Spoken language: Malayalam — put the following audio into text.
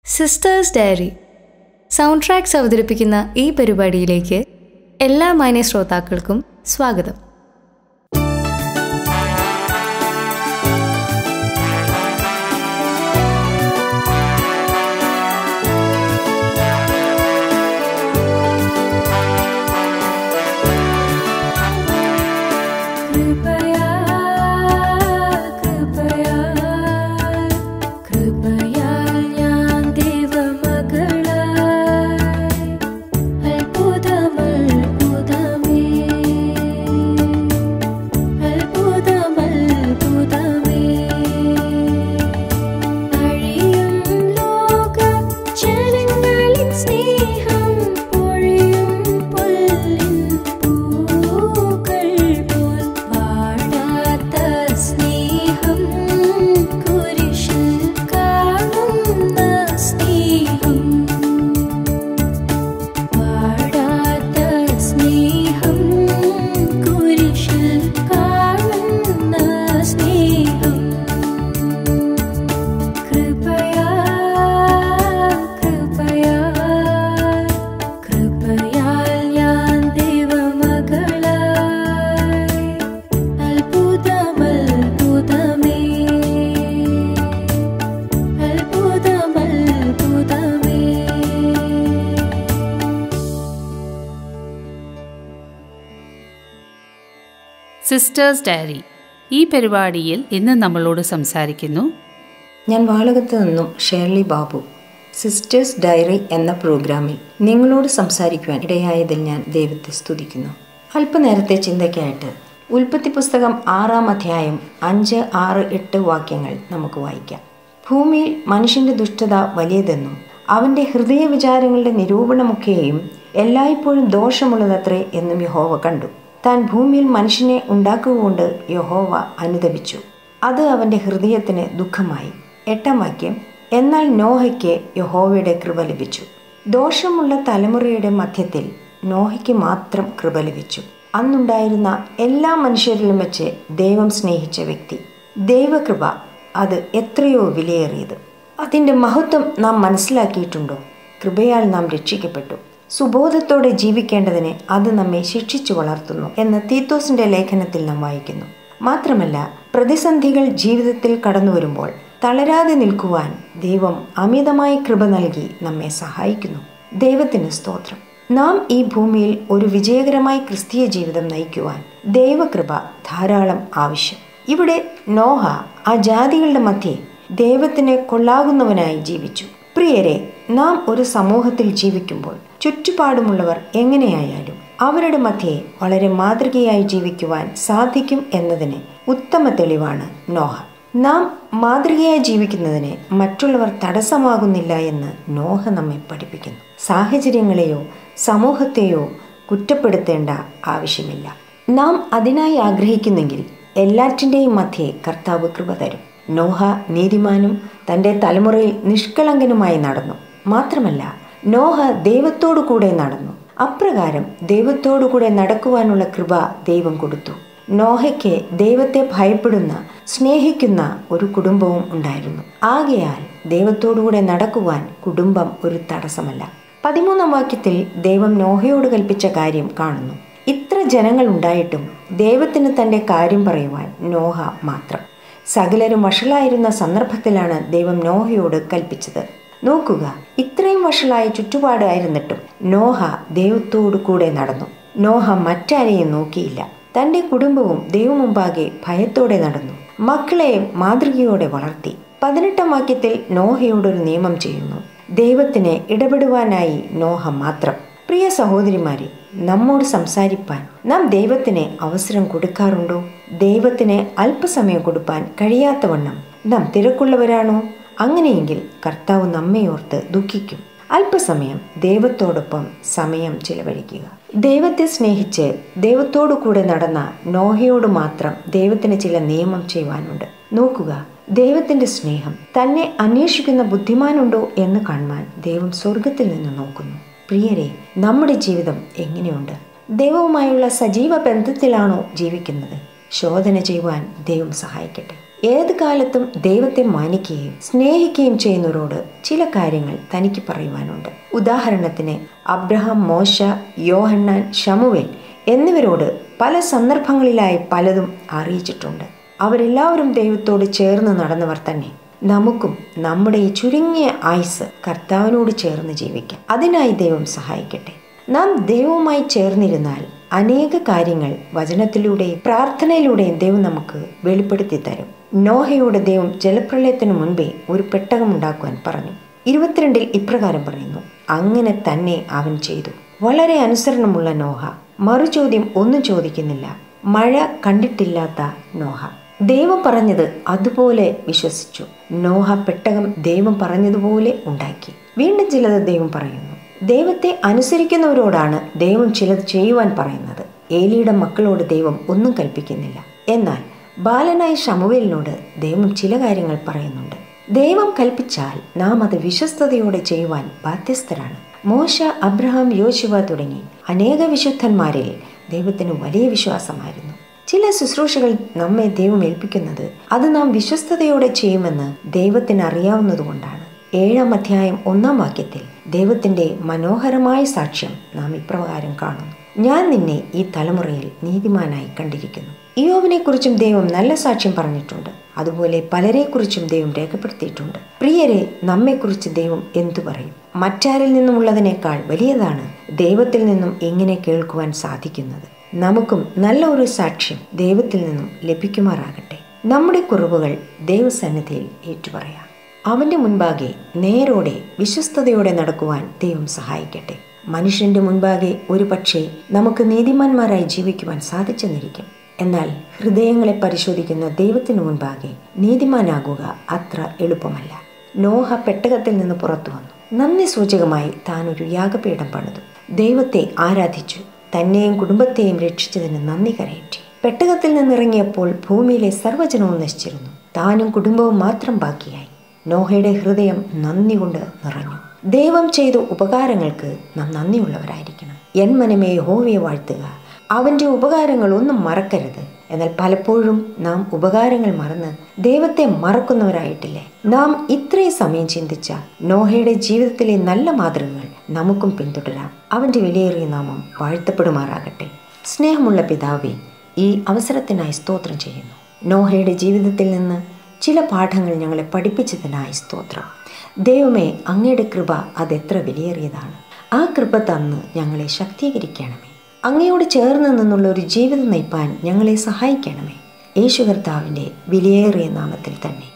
സിസ്റ്റേഴ്സ് ഡയറി സൗണ്ട് ട്രാക്സ് അവതരിപ്പിക്കുന്ന ഈ പരിപാടിയിലേക്ക് എല്ലാ മാന്യ ശ്രോതാക്കൾക്കും സ്വാഗതം कृपया कृपया कृपया ഞാൻ ദൈവമകളായി അത്ഭുതമത്ഭുതമേ അത്ഭുതമത്ഭുതമേ അഴിയും ലോക ജനങ്ങളിൽ സ്നേഹം പൊഴിയും പൊല്ലിൻ പൂക്കൾ പോൽ വാടാത്ത സ്നേഹം കുരിശിൽ കാണുന്ന സ്നേഹം വാടാത്ത സ്നേഹം കുരിശിൽ കാണുന്ന സ്നേഹം कृपया कृपया कृपयाൽ ഞാൻ ദൈവമകളായി അത്ഭുതമത്ഭുതമേ അത്ഭുതമത്ഭുതമേ സിസ്റ്റേഴ്സ് ഡയറി ഈ പരിപാടിയിൽ ഇന്ന് നമ്മളോട് സംസാരിക്കുന്നു ഞാൻ വാളകത്ത് നിന്നും ഷേർലി ബാബു സിസ്റ്റേഴ്സ് ഡയറി എന്ന പ്രോഗ്രാമിൽ നിങ്ങളോട് സംസാരിക്കുവാൻ ഇടയായതിൽ ഞാൻ ദൈവത്തെ സ്തുതിക്കുന്നു അല്പനേരത്തെ ചിന്തയ്ക്കായിട്ട് ഉൽപ്പത്തി പുസ്തകം ആറാം അധ്യായം അഞ്ച് ആറ് എട്ട് വാക്യങ്ങൾ നമുക്ക് വായിക്കാം ഭൂമിയിൽ മനുഷ്യന്റെ ദുഷ്ടത വലിയതെന്നും അവന്റെ ഹൃദയ വിചാരങ്ങളുടെ നിരൂപണമൊക്കെയും എല്ലായ്പ്പോഴും ദോഷമുള്ളതത്രേ എന്നും യഹോവ കണ്ടു താൻ ഭൂമിയിൽ മനുഷ്യനെ ഉണ്ടാക്കുകൊണ്ട് യഹോവ അനുദപിച്ചു അത് അവന്റെ ഹൃദയത്തിന് ദുഃഖമായി എട്ടാം വാക്യം എന്നാൽ നോഹയ്ക്ക് യഹോവയുടെ കൃപ ലഭിച്ചു ദോഷമുള്ള തലമുറയുടെ മധ്യത്തിൽ നോഹയ്ക്ക് മാത്രം കൃപ ലഭിച്ചു അന്നുണ്ടായിരുന്ന എല്ലാ മനുഷ്യരിലും വെച്ച് ദൈവം സ്നേഹിച്ച വ്യക്തി ദൈവകൃപ അത് എത്രയോ വിലയേറിയത് അതിൻ്റെ മഹത്വം നാം മനസ്സിലാക്കിയിട്ടുണ്ടോ കൃപയാൽ നാം രക്ഷിക്കപ്പെട്ടു സുബോധത്തോടെ ജീവിക്കേണ്ടതിന് അത് നമ്മെ ശിക്ഷിച്ചു വളർത്തുന്നു എന്ന് തീത്തോസിന്റെ ലേഖനത്തിൽ നാം വായിക്കുന്നു മാത്രമല്ല പ്രതിസന്ധികൾ ജീവിതത്തിൽ കടന്നു വരുമ്പോൾ തളരാതെ നിൽക്കുവാൻ ദൈവം അമിതമായ കൃപ നൽകി നമ്മെ സഹായിക്കുന്നു ദൈവത്തിന് സ്തോത്രം നാം ഈ ഭൂമിയിൽ ഒരു വിജയകരമായ ക്രിസ്തീയ ജീവിതം നയിക്കുവാൻ ദൈവകൃപ ധാരാളം ആവശ്യം ഇവിടെ നോഹ ആ ജാതികളുടെ മധ്യേ ദൈവത്തിന് കൊള്ളാകുന്നവനായി ജീവിച്ചു പ്രിയരെ നാം ഒരു സമൂഹത്തിൽ ജീവിക്കുമ്പോൾ ചുറ്റുപാടുമുള്ളവർ എങ്ങനെയായാലും അവരുടെ മധ്യേ വളരെ മാതൃകയായി ജീവിക്കുവാൻ സാധിക്കും എന്നതിന് ഉത്തമ തെളിവാണ് നോഹ നാം മാതൃകയായി ജീവിക്കുന്നതിന് മറ്റുള്ളവർ തടസ്സമാകുന്നില്ല എന്ന് നോഹ നമ്മെ പഠിപ്പിക്കുന്നു സാഹചര്യങ്ങളെയോ സമൂഹത്തെയോ കുറ്റപ്പെടുത്തേണ്ട ആവശ്യമില്ല നാം അതിനായി ആഗ്രഹിക്കുന്നെങ്കിൽ എല്ലാറ്റിൻ്റെയും മധ്യേ കർത്താവ് കൃപ തരും നോഹ നീതിമാനും തൻ്റെ തലമുറയിൽ നിഷ്കളങ്കനുമായി നടന്നു മാത്രമല്ല നോഹ ദൈവത്തോടു കൂടെ നടന്നു അപ്രകാരം ദൈവത്തോടു കൂടെ നടക്കുവാനുള്ള കൃപ ദൈവം കൊടുത്തു നോഹയ്ക്ക് ദൈവത്തെ ഭയപ്പെടുന്ന സ്നേഹിക്കുന്ന ഒരു കുടുംബവും ഉണ്ടായിരുന്നു ആകയാൽ ദൈവത്തോടുകൂടെ നടക്കുവാൻ കുടുംബം ഒരു തടസ്സമല്ല പതിമൂന്നാം വാക്യത്തിൽ ദൈവം നോഹയോട് കൽപ്പിച്ച കാര്യം കാണുന്നു ഇത്ര ജനങ്ങൾ ഉണ്ടായിട്ടും ദൈവത്തിന് തന്റെ കാര്യം പറയുവാൻ നോഹ മാത്രം സകലരും വഷളായിരുന്ന സന്ദർഭത്തിലാണ് ദൈവം നോഹയോട് കൽപ്പിച്ചത് നോക്കുക ഇത്രയും വഷളായ ചുറ്റുപാടായിരുന്നിട്ടും നോഹ ദൈവത്തോടു കൂടെ നടന്നു നോഹ മറ്റാരെയും നോക്കിയില്ല തന്റെ കുടുംബവും ദൈവമുമ്പാകെ ഭയത്തോടെ നടന്നു മക്കളെ മാതൃകയോടെ വളർത്തി പതിനെട്ടാം വാക്യത്തിൽ നോഹയോടൊരു നിയമം ചെയ്യുന്നു ദൈവത്തിന് ഇടപെടുവാനായി നോഹ മാത്രം പ്രിയ സഹോദരിമാരെ നമ്മോട് സംസാരിപ്പാൻ നാം ദൈവത്തിന് അവസരം കൊടുക്കാറുണ്ടോ ദൈവത്തിന് അല്പസമയം കൊടുപ്പാൻ കഴിയാത്തവണ്ണം നാം തിരക്കുള്ളവരാണോ അങ്ങനെയെങ്കിൽ കർത്താവ് നമ്മയോർത്ത് ദുഃഖിക്കും അല്പസമയം ദൈവത്തോടൊപ്പം സമയം ചിലവഴിക്കുക ദൈവത്തെ സ്നേഹിച്ച് ദൈവത്തോടു കൂടെ നടന്ന നോഹയോട് മാത്രം ദൈവത്തിന് ചില നിയമം ചെയ്യുവാനുണ്ട് നോക്കുക ദൈവത്തിന്റെ സ്നേഹം തന്നെ അന്വേഷിക്കുന്ന ബുദ്ധിമാനുണ്ടോ എന്ന് കാണുവാൻ ദൈവം സ്വർഗത്തിൽ നിന്ന് നോക്കുന്നു പ്രിയരെ നമ്മുടെ ജീവിതം എങ്ങനെയുണ്ട് ദൈവവുമായുള്ള സജീവ ബന്ധത്തിലാണോ ജീവിക്കുന്നത് ശോധന ചെയ്യുവാൻ ദൈവം സഹായിക്കട്ടെ ഏത് കാലത്തും ദൈവത്തെ മാനിക്കുകയും സ്നേഹിക്കുകയും ചെയ്യുന്നവരോട് ചില കാര്യങ്ങൾ തനിക്ക് പറയുവാനുണ്ട് ഉദാഹരണത്തിന് അബ്രഹാം മോശ യോഹന്നാൻ ഷമുവേൽ എന്നിവരോട് പല സന്ദർഭങ്ങളിലായി പലതും അറിയിച്ചിട്ടുണ്ട് അവരെല്ലാവരും ദൈവത്തോട് ചേർന്ന് നടന്നവർ തന്നെ നമുക്കും നമ്മുടെ ഈ ചുരുങ്ങിയ ആയുസ് കർത്താവിനോട് ചേർന്ന് ജീവിക്കാം അതിനായി ദൈവം സഹായിക്കട്ടെ നാം ദൈവവുമായി ചേർന്നിരുന്നാൽ അനേക കാര്യങ്ങൾ വചനത്തിലൂടെയും പ്രാർത്ഥനയിലൂടെയും ദൈവം നമുക്ക് വെളിപ്പെടുത്തി തരും നോഹയോട് ദൈവം ജലപ്രളയത്തിനു മുൻപേ ഒരു പെട്ടകം ഉണ്ടാക്കുവാൻ പറഞ്ഞു ഇരുപത്തിരണ്ടിൽ ഇപ്രകാരം പറയുന്നു അങ്ങനെ തന്നെ അവൻ ചെയ്തു വളരെ അനുസരണമുള്ള നോഹ മറുചോദ്യം ഒന്നും ചോദിക്കുന്നില്ല മഴ കണ്ടിട്ടില്ലാത്ത നോഹ ദൈവം പറഞ്ഞത് അതുപോലെ വിശ്വസിച്ചു നോഹ പെട്ടകം ദൈവം പറഞ്ഞതുപോലെ ഉണ്ടാക്കി വീണ്ടും ചിലത് ദൈവം പറയുന്നു ദൈവത്തെ അനുസരിക്കുന്നവരോടാണ് ദൈവം ചിലത് ചെയ്യുവാൻ പറയുന്നത് ഏലിയുടെ മക്കളോട് ദൈവം ഒന്നും കൽപ്പിക്കുന്നില്ല എന്നാൽ ബാലനായ ഷമുവേലിനോട് ദൈവം ചില കാര്യങ്ങൾ പറയുന്നുണ്ട് ദൈവം കൽപ്പിച്ചാൽ നാം അത് വിശ്വസ്തയോടെ ചെയ്യുവാൻ ബാധ്യസ്ഥരാണ് മോശ അബ്രഹാം യോശുവ തുടങ്ങി അനേക വിശുദ്ധന്മാരിൽ ദൈവത്തിന് വലിയ വിശ്വാസമായിരുന്നു ചില ശുശ്രൂഷകൾ നമ്മെ ദൈവം ഏൽപ്പിക്കുന്നത് അത് നാം വിശ്വസ്തയോടെ ചെയ്യുമെന്ന് ദൈവത്തിന് അറിയാവുന്നതുകൊണ്ടാണ് ഏഴാം അധ്യായം ഒന്നാം വാക്യത്തിൽ ദൈവത്തിന്റെ മനോഹരമായ സാക്ഷ്യം നാം ഇപ്രകാരം കാണുന്നു ഞാൻ നിന്നെ ഈ തലമുറയിൽ നീതിമാനായി കണ്ടിരിക്കുന്നു ഇയോവിനെ കുറിച്ചും ദൈവം നല്ല സാക്ഷ്യം പറഞ്ഞിട്ടുണ്ട് അതുപോലെ പലരെക്കുറിച്ചും ദൈവം രേഖപ്പെടുത്തിയിട്ടുണ്ട് പ്രിയരെ നമ്മെക്കുറിച്ച് ദൈവം എന്തു പറയും മറ്റാരിൽ നിന്നുമുള്ളതിനേക്കാൾ വലിയതാണ് ദൈവത്തിൽ നിന്നും എങ്ങനെ കേൾക്കുവാൻ സാധിക്കുന്നത് നമുക്കും നല്ല ഒരു സാക്ഷ്യം ദൈവത്തിൽ നിന്നും ലഭിക്കുമാറാകട്ടെ നമ്മുടെ കുറവുകൾ ദൈവസന്നിധിയിൽ ഏറ്റുപറയാം അവന്റെ മുൻപാകെ നേരോടെ വിശ്വസ്തയോടെ നടക്കുവാൻ ദൈവം സഹായിക്കട്ടെ മനുഷ്യന്റെ മുൻപാകെ ഒരു പക്ഷേ നമുക്ക് നീതിമാന്മാരായി ജീവിക്കുവാൻ സാധിച്ചെന്നിരിക്കും എന്നാൽ ഹൃദയങ്ങളെ പരിശോധിക്കുന്ന ദൈവത്തിനു മുൻപാകെ നീതിമാനാകുക അത്ര എളുപ്പമല്ല നോഹ പെട്ടകത്തിൽ നിന്ന് പുറത്തു വന്നു നന്ദി സൂചകമായി താൻ ഒരു യാഗപീഠം പണിതു ദൈവത്തെ ആരാധിച്ചു തന്നെയും കുടുംബത്തെയും രക്ഷിച്ചതിന് നന്ദി കരയറ്റി പെട്ടകത്തിൽ നിന്നിറങ്ങിയപ്പോൾ ഭൂമിയിലെ സർവ്വജനവും നശിച്ചിരുന്നു താനും കുടുംബവും മാത്രം ബാക്കിയായി നോഹയുടെ ഹൃദയം നന്ദി കൊണ്ട് നിറഞ്ഞു ദൈവം ചെയ്ത ഉപകാരങ്ങൾക്ക് നാം നന്ദിയുള്ളവരായിരിക്കണം എൻ മനമേ ഹോവിയെ വാഴ്ത്തുക അവന്റെ ഉപകാരങ്ങൾ ഒന്നും മറക്കരുത് എന്നാൽ പലപ്പോഴും നാം ഉപകാരങ്ങൾ മറന്ന് ദൈവത്തെ മറക്കുന്നവരായിട്ടില്ലേ നാം ഇത്രയും സമയം ചിന്തിച്ച നോഹയുടെ ജീവിതത്തിലെ നല്ല മാതൃകകൾ നമുക്കും പിന്തുടരാം അവന്റെ വിലയേറിയ നാമം വാഴ്ത്തപ്പെടുമാറാകട്ടെ സ്നേഹമുള്ള പിതാവേ ഈ അവസരത്തിനായി സ്തോത്രം ചെയ്യുന്നു നോഹയുടെ ജീവിതത്തിൽ നിന്ന് ചില പാഠങ്ങൾ ഞങ്ങളെ പഠിപ്പിച്ചതിനായി സ്തോത്രം ദൈവമേ അങ്ങയുടെ കൃപ അതെത്ര വിലയേറിയതാണ് ആ കൃപ തന്ന് ഞങ്ങളെ ശക്തീകരിക്കണമേ അങ്ങയോട് ചേർന്ന് നിന്നുള്ള ഒരു ജീവിതം നയിപ്പാൻ ഞങ്ങളെ സഹായിക്കണമേ യേശു കർത്താവിൻ്റെ വിലയേറിയ നാമത്തിൽ തന്നെ